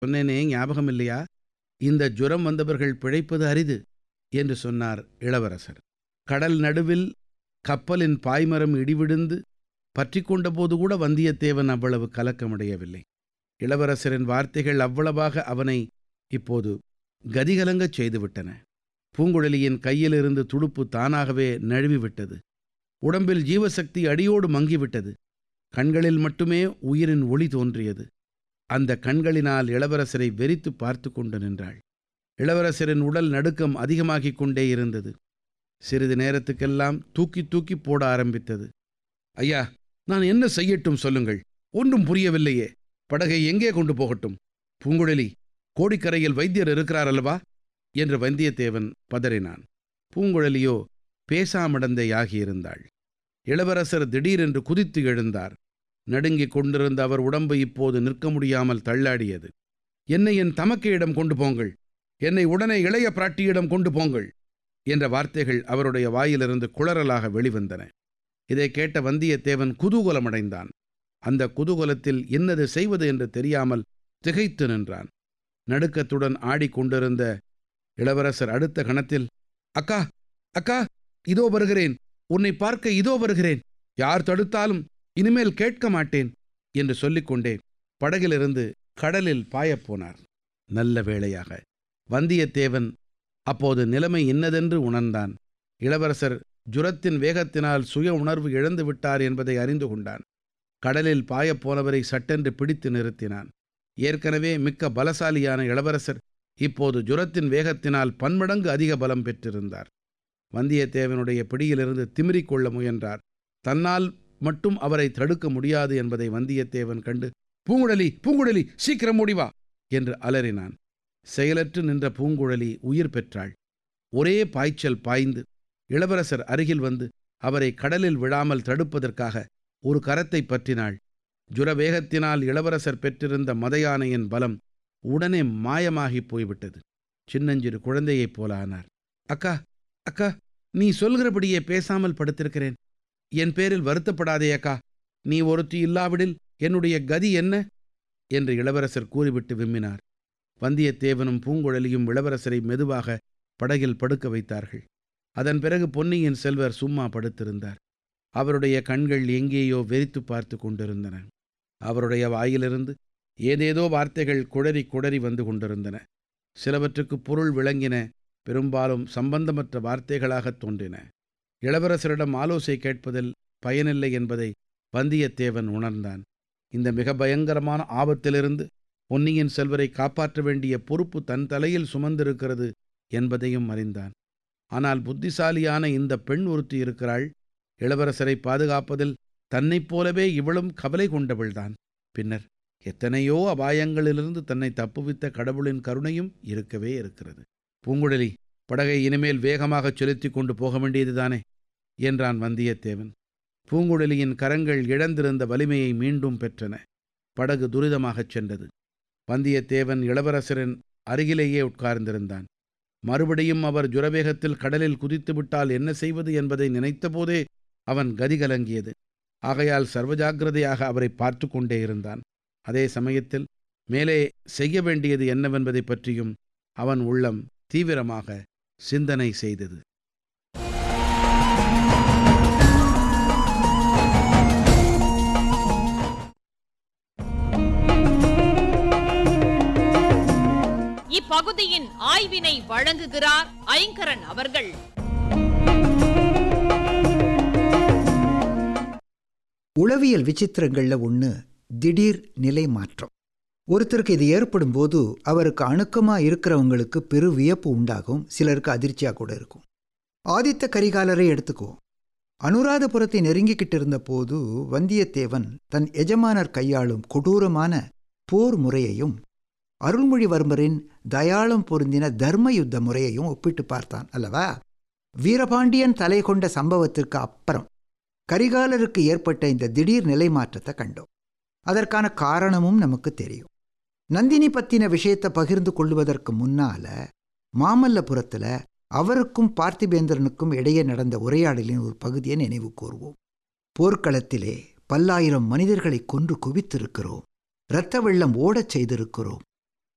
சொன்னேனே ஞாபகம் இல்லையா இந்த ஜுரம் வந்தவர்கள் பிழைப்பது அரிது என்று சொன்னார் இளவரசர் கடல் நடுவில் கப்பலின் பாய்மரம் இடிவிழுந்து பற்றி கொண்டபோது கூட வந்தியத்தேவன் அவ்வளவு கலக்கமடையவில்லை இளவரசரின் வார்த்தைகள் அவ்வளவாக அவனை இப்போது கதிகலங்கச் செய்துவிட்டன பூங்குழலியின் கையிலிருந்து துடுப்பு தானாகவே நழுவிவிட்டது உடம்பில் ஜீவசக்தி அடியோடு மங்கிவிட்டது கண்களில் மட்டுமே உயிரின் ஒளி தோன்றியது அந்த கண்களினால் இளவரசரை வெறித்து பார்த்து கொண்டு நின்றாள் இளவரசரின் உடல் நடுக்கம் அதிகமாகிக் கொண்டே இருந்தது சிறிது நேரத்துக்கெல்லாம் தூக்கி தூக்கி போட ஆரம்பித்தது ஐயா நான் என்ன செய்யட்டும் சொல்லுங்கள் ஒன்றும் புரியவில்லையே படகை எங்கே கொண்டு போகட்டும் பூங்குழலி கோடிக்கரையில் வைத்தியர் இருக்கிறார் அல்லவா என்று வந்தியத்தேவன் பதறினான் பூங்குழலியோ பேசாமடந்தையாகியிருந்தாள் இளவரசர் திடீரென்று குதித்து எழுந்தார் நடுங்கிக் கொண்டிருந்த அவர் உடம்பு இப்போது நிற்க முடியாமல் தள்ளாடியது என்னை என் தமக்கையிடம் கொண்டு போங்கள் என்னை உடனே இளைய பிராட்டியிடம் கொண்டு போங்கள் என்ற வார்த்தைகள் அவருடைய வாயிலிருந்து குளறலாக வெளிவந்தன இதை கேட்ட வந்தியத்தேவன் குதூகலமடைந்தான் அந்த குதூகலத்தில் என்னது செய்வது என்று தெரியாமல் திகைத்து நின்றான் நடுக்கத்துடன் ஆடிக்கொண்டிருந்த இளவரசர் அடுத்த கணத்தில் அக்கா அக்கா இதோ வருகிறேன் உன்னை பார்க்க இதோ வருகிறேன் யார் தடுத்தாலும் இனிமேல் கேட்க மாட்டேன் என்று சொல்லிக்கொண்டே படகிலிருந்து கடலில் பாயப்போனார் நல்ல வேளையாக வந்தியத்தேவன் அப்போது நிலைமை இன்னதென்று உணர்ந்தான் இளவரசர் ஜுரத்தின் வேகத்தினால் சுய உணர்வு இழந்து விட்டார் என்பதை அறிந்து கொண்டான் கடலில் பாயப்போனவரை சட்டென்று பிடித்து நிறுத்தினான் ஏற்கனவே மிக்க பலசாலியான இளவரசர் இப்போது ஜுரத்தின் வேகத்தினால் பன்மடங்கு அதிக பலம் பெற்றிருந்தார் வந்தியத்தேவனுடைய பிடியிலிருந்து திமிரிக் கொள்ள முயன்றார் தன்னால் மட்டும் அவரை தடுக்க முடியாது என்பதை வந்தியத்தேவன் கண்டு பூங்குழலி பூங்குழலி சீக்கிரம் முடிவா என்று அலறினான் செயலற்று நின்ற பூங்குழலி உயிர் பெற்றாள் ஒரே பாய்ச்சல் பாய்ந்து இளவரசர் அருகில் வந்து அவரை கடலில் விழாமல் தடுப்பதற்காக ஒரு கரத்தை பற்றினாள் ஜுரவேகத்தினால் இளவரசர் பெற்றிருந்த மதையானையின் பலம் உடனே மாயமாகிப் போய்விட்டது சின்னஞ்சிறு குழந்தையைப் போல ஆனார் அக்கா அக்கா நீ சொல்கிறபடியே பேசாமல் படுத்திருக்கிறேன் என் பேரில் வருத்தப்படாதே அக்கா நீ ஒருத்தி இல்லாவிடில் என்னுடைய கதி என்ன என்று இளவரசர் கூறிவிட்டு விம்மினார் வந்தியத்தேவனும் பூங்குழலியும் இளவரசரை மெதுவாக படகில் படுக்க வைத்தார்கள் அதன் பிறகு பொன்னியின் செல்வர் சும்மா படுத்திருந்தார் அவருடைய கண்கள் எங்கேயோ வெறித்து பார்த்து கொண்டிருந்தன அவருடைய வாயிலிருந்து ஏதேதோ வார்த்தைகள் குடறி குடறி வந்து கொண்டிருந்தன சிலவற்றுக்கு பொருள் விளங்கின பெரும்பாலும் சம்பந்தமற்ற வார்த்தைகளாகத் தோன்றின இளவரசரிடம் ஆலோசை கேட்பதில் பயனில்லை என்பதை வந்தியத்தேவன் உணர்ந்தான் இந்த மிக பயங்கரமான ஆபத்திலிருந்து பொன்னியின் செல்வரை காப்பாற்ற வேண்டிய பொறுப்பு தன் தலையில் சுமந்திருக்கிறது என்பதையும் அறிந்தான் ஆனால் புத்திசாலியான இந்த பெண் ஒருத்தி இருக்கிறாள் இளவரசரை பாதுகாப்பதில் தன்னைப் போலவே இவளும் கவலை கொண்டவள்தான் பின்னர் எத்தனையோ அபாயங்களிலிருந்து தன்னை தப்புவித்த கடவுளின் கருணையும் இருக்கவே இருக்கிறது பூங்குழலி படகை இனிமேல் வேகமாகச் செலுத்தி கொண்டு போக வேண்டியதுதானே என்றான் வந்தியத்தேவன் பூங்குழலியின் கரங்கள் இழந்திருந்த வலிமையை மீண்டும் பெற்றன படகு துரிதமாகச் சென்றது வந்தியத்தேவன் இளவரசரின் அருகிலேயே உட்கார்ந்திருந்தான் மறுபடியும் அவர் ஜுரவேகத்தில் கடலில் குதித்து விட்டால் என்ன செய்வது என்பதை நினைத்தபோதே அவன் கதிகலங்கியது ஆகையால் சர்வஜாகிரதையாக அவரை பார்த்து கொண்டே இருந்தான் அதே சமயத்தில் மேலே செய்ய வேண்டியது என்னவென்பதை பற்றியும் அவன் உள்ளம் தீவிரமாக சிந்தனை செய்தது இப்பகுதியின் ஆய்வினை வழங்குகிறார் ஐங்கரன் அவர்கள் உளவியல் விசித்திரங்கள்ல ஒன்று திடீர் நிலை மாற்றம் ஒருத்தருக்கு இது ஏற்படும் போது அவருக்கு அணுக்கமா இருக்கிறவங்களுக்கு பெரு வியப்பு உண்டாகும் சிலருக்கு அதிர்ச்சியாக கூட இருக்கும் ஆதித்த கரிகாலரை எடுத்துக்குவோம் அனுராதபுரத்தை நெருங்கிக்கிட்டு இருந்த போது வந்தியத்தேவன் தன் எஜமானர் கையாளும் கொடூரமான போர் முறையையும் அருள்மொழிவர்மரின் தயாளம் பொருந்தின தர்ம யுத்த முறையையும் ஒப்பிட்டு பார்த்தான் அல்லவா வீரபாண்டியன் தலை கொண்ட சம்பவத்திற்கு அப்புறம் கரிகாலருக்கு ஏற்பட்ட இந்த திடீர் நிலை மாற்றத்தை கண்டோம் அதற்கான காரணமும் நமக்கு தெரியும் நந்தினி பத்தின விஷயத்தை பகிர்ந்து கொள்வதற்கு முன்னால மாமல்லபுரத்துல அவருக்கும் பார்த்திபேந்திரனுக்கும் இடையே நடந்த உரையாடலின் ஒரு பகுதியை நினைவு கூர்வோம் போர்க்களத்திலே பல்லாயிரம் மனிதர்களை கொன்று குவித்திருக்கிறோம் இரத்த வெள்ளம் ஓடச் செய்திருக்கிறோம்